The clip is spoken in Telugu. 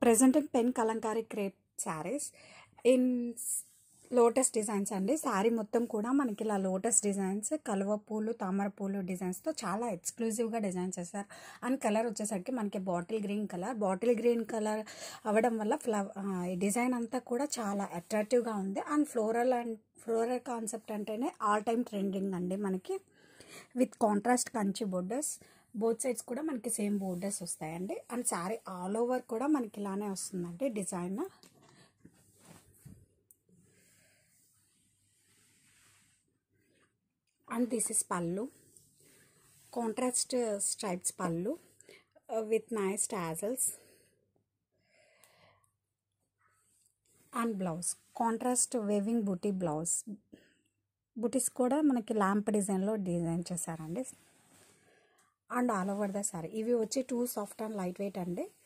presenting pen kalamkari crepe saris in lotus designs అండి శారీ మొత్తం కూడా మనకి ఇలా లోటస్ డిజైన్స్ కలువ పూలు తామర పూలు డిజైన్స్తో చాలా ఎక్స్క్లూజివ్గా డిజైన్ చేశారు అండ్ కలర్ వచ్చేసరికి మనకి bottle green colour bottle green colour అవ్వడం వల్ల ఫ్లవ ఈ డిజైన్ అంతా కూడా చాలా అట్రాక్టివ్గా ఉంది and floral and floral concept అంటేనే ఆల్ టైమ్ ట్రెండింగ్ అండి మనకి with contrast Kanchi borders both sides కూడా మనకి సేమ్ బోర్డర్స్ వస్తాయండి అండ్ శారీ ఆల్ ఓవర్ కూడా మనకి ఇలానే వస్తుందండి design and this is pallu contrast stripes pallu with nice tassels and blouse contrast weaving booti blouse bootis కూడా మనకి ల్యాంప్ డిజైన్లో డిజైన్ చేశారండి and all over the sari ఇవి వచ్చి too soft and light weight అండి